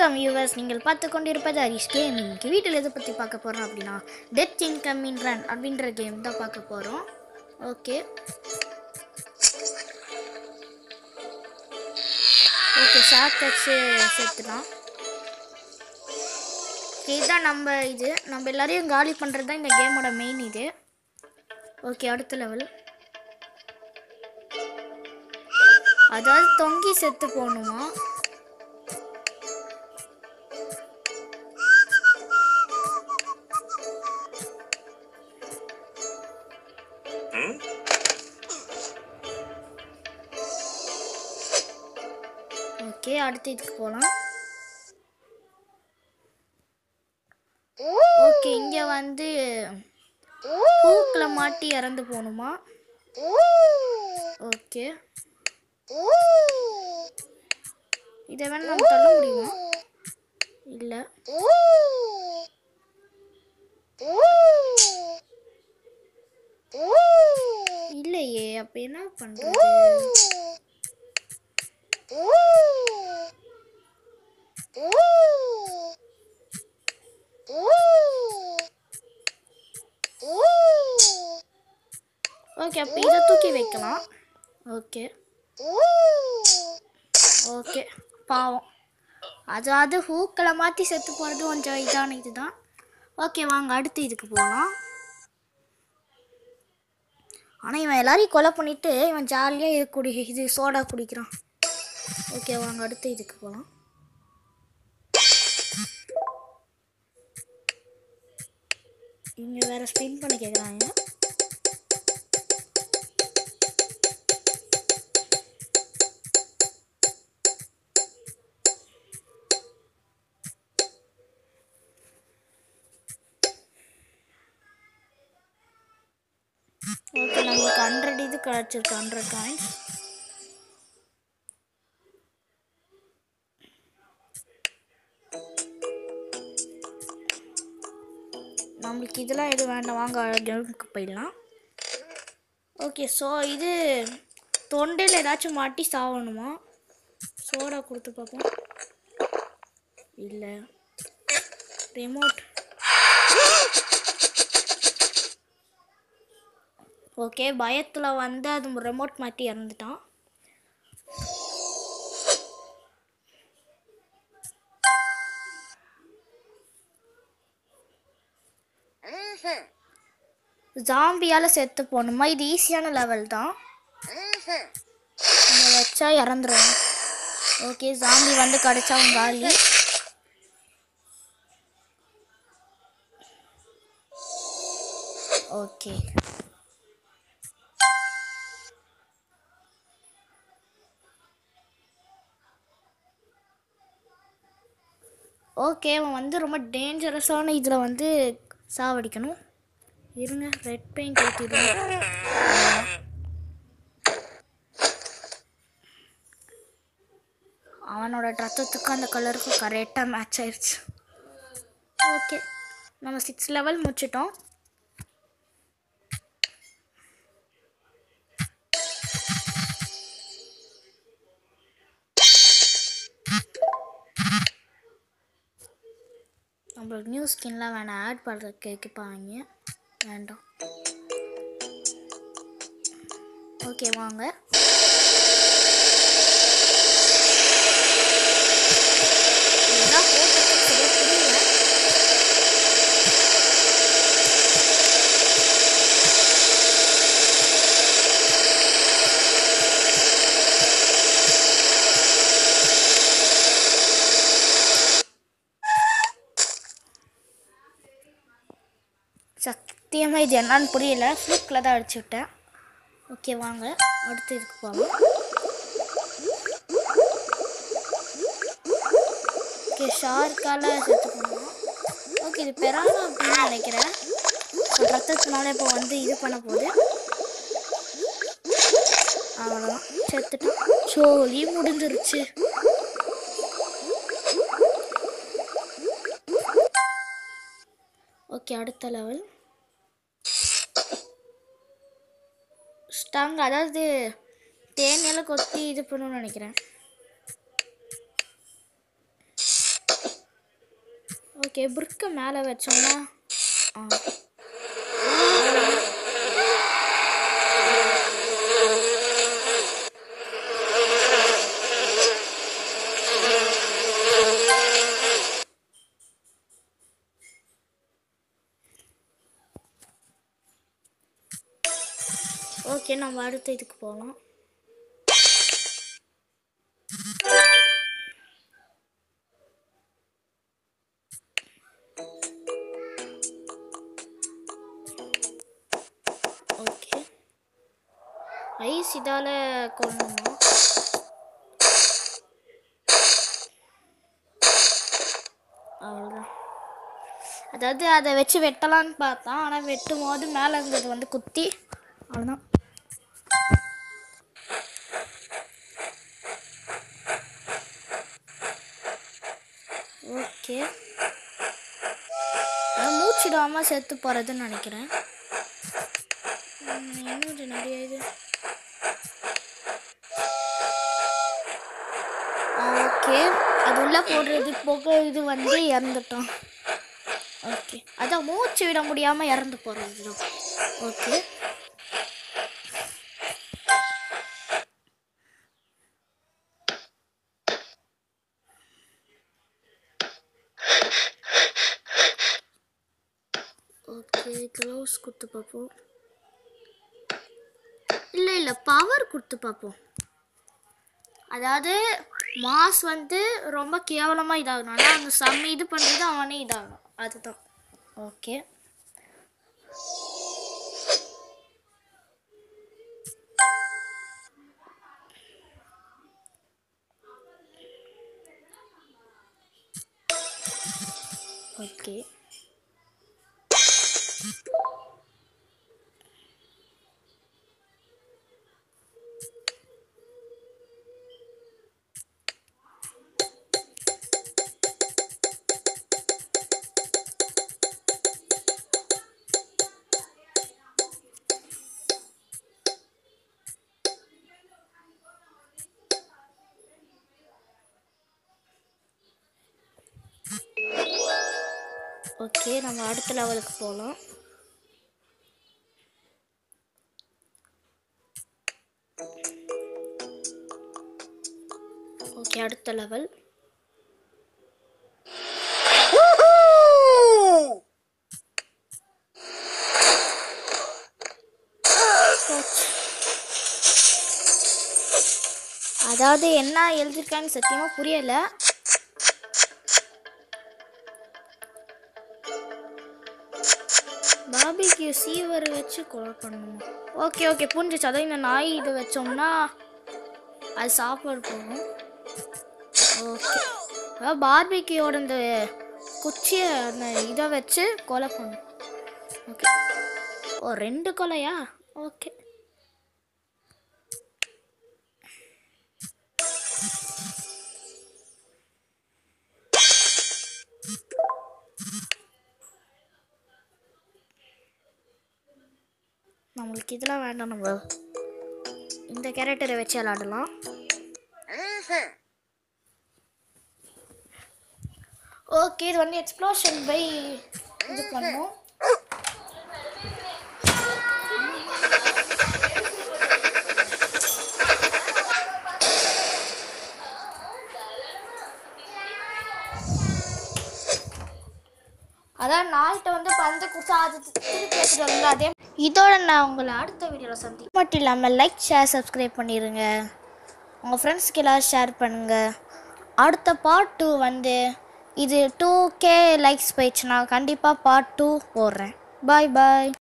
வணக்கம் யூவர்ஸ் நீங்கள் பார்த்து கொண்டிருப்பது ஹரிஷ் கேம் இன்னைக்கு வீட்டில் எதை பற்றி பார்க்க போகிறோம் அப்படின்னா டெத் இன்கம் இன் ரன் அப்படின்ற கேம் தான் பார்க்க போகிறோம் ஓகே ஓகே ஷாக் வச்சு சேர்த்துலாம் இதுதான் நம்ம இது நம்ம எல்லாரையும் காலி பண்ணுறது தான் இந்த கேமோட மெயின் இது ஓகே அடுத்த லெவல் அதாவது தொங்கி செத்து போகணுமா ஓகே அடுத்து இதுக்கு போகலாம் ஓகே இங்கே வந்து பூக்கில் மாட்டி இறந்து போகணுமா ஓகே இதை வேணா நம்ம தள்ள முடியுமா இல்லை இல்லையே அப்போ என்ன பண்ணுறது ஓகே அப்போ இதை தூக்கி வைக்கலாம் ஓகே ஓகே பாவம் அதாவது ஹூக்களை மாற்றி செத்து போகிறது கொஞ்சம் இதான இதுதான் ஓகே வாங்க அடுத்து இதுக்கு போகலாம் ஆனால் இவன் எல்லாரையும் கொலை பண்ணிட்டு இவன் ஜாலியாக இது குடி இது சோடா குடிக்கிறான் ஓகே வாங்க அடுத்து இதுக்கு போகலாம் இவங்க வேற ஸ்பின் பண்ண கேட்குறாங்க ஓகே நம்மளுக்கு ஹண்ட்ரட் இது கிடச்சிருக்கு ஹண்ட்ரட் காயின்ஸ் நம்மளுக்கு இதெல்லாம் எதுவும் வேண்டாம் வாங்க கேமுக்கு போயிடலாம் ஓகே ஸோ இது தொண்டையில் ஏதாச்சும் மாட்டி சாவணுமா சோடா கொடுத்து பார்ப்போம் இல்லை ரிமோட் ஓகே பயத்தில் வந்து அது ரிமோட் மாட்டி இறந்துட்டான் ஜாம்பியால் செத்து போகணுமா இது ஈஸியான லெவல் தான் இதை வச்சா இறந்துரும் ஓகே ஜாம்பி வந்து கடிச்சா அவங்க காலி ஓகே ஓகே அவன் வந்து ரொம்ப டேஞ்சரஸான இதில் வந்து சாவடிக்கணும் இருங்க ரெட் பெயிண்ட் ஊற்றிடுங்க அவனோட ரத்தத்துக்கும் அந்த கலருக்கும் கரெக்டாக மேட்ச் ஆயிடுச்சு ஓகே நம்ம சிக்ஸ் லெவல் முடிச்சிட்டோம் நம்மளுக்கு நியூ ஸ்கின்லாம் வேணாம் ஆட் பண்ணுறதுக்கு கேட்பாங்க வேண்டாம் ஓகே வாங்க இதெல்லாம் போட்டதுக்கு சரியா புரியல. சத்தியமாக இது என்னன்னு புரியல ஃப்ளிக்கில் தான் அடிச்சு விட்டேன் ஓகே வாங்க அடுத்து இதுக்கு போகலாம் ஓகே ஷார்க்கால செத்து போனோம் ஓகே இது பெறானா அப்படின்னு நினைக்கிறேன் ஸோ ரத்தத்தினால இப்போ வந்து இது பண்ண போகுது அவ்வளோதான் செத்துட்டான் சோலி முடிஞ்சிருச்சு ஓகே அடுத்த லெவல் ஸ்டங் அதாவது தேனியால் கொத்தி இது பண்ணணும்னு நினைக்கிறேன் ஓகே பிரிக்கை மேலே வச்சோம்னா ஆ ஓகே நம்ம அடுத்த இதுக்கு போகலாம் ஓகே ஐஸ் இதால கொள்ளணுமா அவ்வளோதான் அதாவது அதை வச்சு வெட்டலான்னு பார்த்தா ஆனால் வெட்டும் போது மேலே இருந்தது வந்து குத்தி அவ்வளோதான் ஓகே நான் மூச்சிடாமல் செத்து போகிறதுன்னு நினைக்கிறேன் ம், இன்னும் இது நிறைய இது ஓகே அது உள்ளே போடுறது போக இது வந்து இறந்துட்டோம் ஓகே அதான் மூச்சு விட முடியாமல் இறந்து போகிறது தான் ஓகே ஓகே க்ளவுஸ் கொடுத்து பார்ப்போம் இல்லை இல்லை பவர் கொடுத்து பார்ப்போம் அதாவது மாஸ் வந்து ரொம்ப கேவலமாக இதாகணும் ஆனால் அந்த செம்ம இது பண்ணுறது அவனே இதாகும் அதுதான் ஓகே ஓகே ஓகே நம்ம அடுத்த லெவலுக்கு போகலாம் ஓகே அடுத்த லெவல் அதாவது என்ன எழுதிருக்கான்னு சத்தியமா புரியல பாபிக்கு சீவர் வச்சு கொலை பண்ணணுமா ஓகே ஓகே புரிஞ்சிச்சு அதான் இந்த நாய் இது வச்சோம்னா அது சாப்பாடு போகும் ஓகே அதாவது பார்பிக்கியோட இந்த குச்சியை அந்த இதை வச்சு கொலை பண்ணும் ஓகே ஓ ரெண்டு கொலையா ஓகே நம்மளுக்கு இதெல்லாம் வேண்டாம் நம்ம இந்த கேரக்டரை வச்சு விளாடலாம் ஓகே இது வந்து எக்ஸ்ப்ளோஷன் பை இது பண்ணும் அதான் நாய்கிட்ட வந்து பந்து குடிச்சா அது திருப்பி எடுத்துட்டு வந்து அதே இதோட நான் உங்களை அடுத்த வீடியோவில் சந்தி மட்டும் இல்லாமல் லைக் ஷேர் சப்ஸ்கிரைப் பண்ணிடுங்க உங்கள் ஃப்ரெண்ட்ஸ்க்கு எல்லோரும் ஷேர் பண்ணுங்கள் அடுத்த பார்ட் டூ வந்து இது டூ கே லைக்ஸ் போயிடுச்சுன்னா கண்டிப்பாக பார்ட் டூ போடுறேன் பாய் பாய்